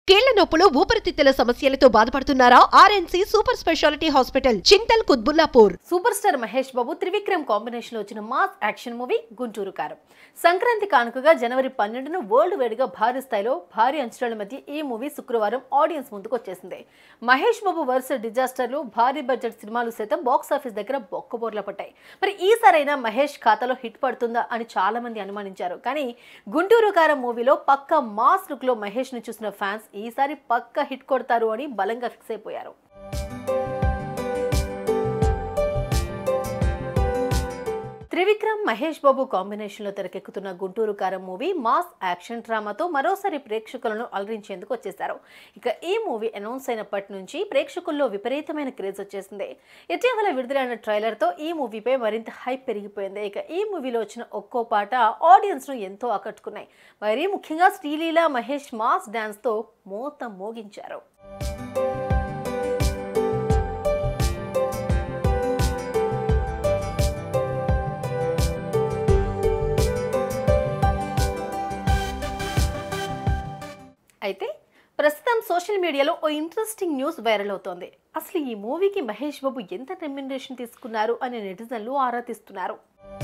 కీళ్ల నొప్పులు ఊపిరితిత్తుల సమస్యలతో బాధపడుతున్నారా RNC super speciality hospital Chintal Quthbullapur super star Mahesh Babu Trivikram combination లో వచ్చిన మాస్ యాక్షన్ మూవీ గుంటూరు కారం సంక్రాంతి కానుకగా జనవరి పన్నెండున వరల్డ్ వైడ్ గా భారీ స్థాయిలో భారీ అంచనాల మధ్య ఈ మూవీ శుక్రవారం ఆడియన్స్ ముందుకు వచ్చేసింది మహేష్ బాబు వరుస డిజాస్టర్లు భారీ బడ్జెట్ సినిమాలు సైతం బాక్స్ ఆఫీస్ దగ్గర బొక్కబోర్ల పట్టాయి మరి ఈసారైనా మహేష్ ఖాతాలో హిట్ పడుతుందా అని చాలా మంది అనుమానించారు కానీ గుంటూరు కారం మూవీలో పక్క మాస్ లుక్ లో మహేష్ ని చూసిన ఫ్యాన్స్ ఈసారి పక్క హిట్ కొడతారు అని బలంగా ఫిక్స్ అయిపోయారు త్రివిక్రమ్ మహేష్ బాబు కాంబినేషన్లో తెరకెక్కుతున్న గుంటూరు కారం మూవీ మాస్ యాక్షన్ డ్రామాతో మరోసారి ప్రేక్షకులను అలరించేందుకు వచ్చేశారు ఇక ఈ మూవీ అనౌన్స్ అయినప్పటి నుంచి ప్రేక్షకుల్లో విపరీతమైన క్రేజ్ వచ్చేసింది ఇటీవల విడుదలైన ట్రైలర్తో ఈ మూవీపై మరింత హైప్ పెరిగిపోయింది ఇక ఈ మూవీలో వచ్చిన ఒక్కో పాట ఆడియన్స్ను ఎంతో ఆకట్టుకున్నాయి మరీ ముఖ్యంగా శ్రీలీల మహేష్ మాస్ డ్యాన్స్తో మోత మోగించారు అయితే ప్రస్తుతం సోషల్ మీడియాలో ఓ ఇంట్రెస్టింగ్ న్యూస్ వైరల్ అవుతోంది అసలు ఈ మూవీకి మహేష్ బాబు ఎంత రెమ్యునరేషన్ తీసుకున్నారు అని నెటిజన్లు ఆరా తీస్తున్నారు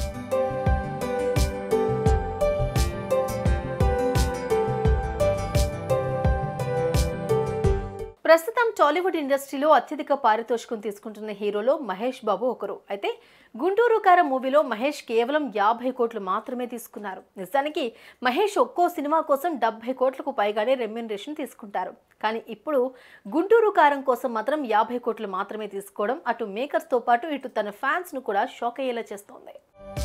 ప్రస్తుతం టాలీవుడ్ ఇండస్ట్రీలో అత్యధిక పారితోషికం తీసుకుంటున్న హీరోలో మహేష్ బాబు ఒకరు అయితే గుంటూరు కారం మూవీలో మహేష్ కేవలం యాభై కోట్లు మాత్రమే తీసుకున్నారు నిజానికి మహేష్ ఒక్కో సినిమా కోసం డెబ్బై కోట్లకు పైగానే రెమ్యునరేషన్ తీసుకుంటారు కానీ ఇప్పుడు గుంటూరు కారం కోసం మాత్రం యాభై కోట్లు మాత్రమే తీసుకోవడం అటు మేకర్స్తో పాటు ఇటు తన ఫ్యాన్స్ను కూడా షాక్ అయ్యేలా చేస్తోంది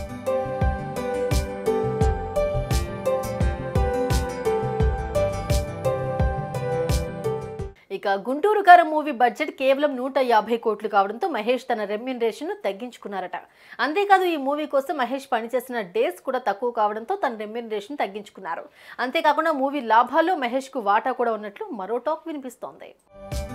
ఇక గుంటూరు కారం మూవీ బడ్జెట్ కేవలం నూట యాభై కోట్లు కావడంతో మహేష్ తన రెమ్యునరేషన్ తగ్గించుకున్నారట అంతేకాదు ఈ మూవీ కోసం మహేష్ పనిచేసిన డేస్ కూడా తక్కువ కావడంతో తన రెమ్యునరేషన్ తగ్గించుకున్నారు అంతేకాకుండా మూవీ లాభాల్లో మహేష్ కు వాటా కూడా ఉన్నట్లు మరో టాక్ వినిపిస్తోంది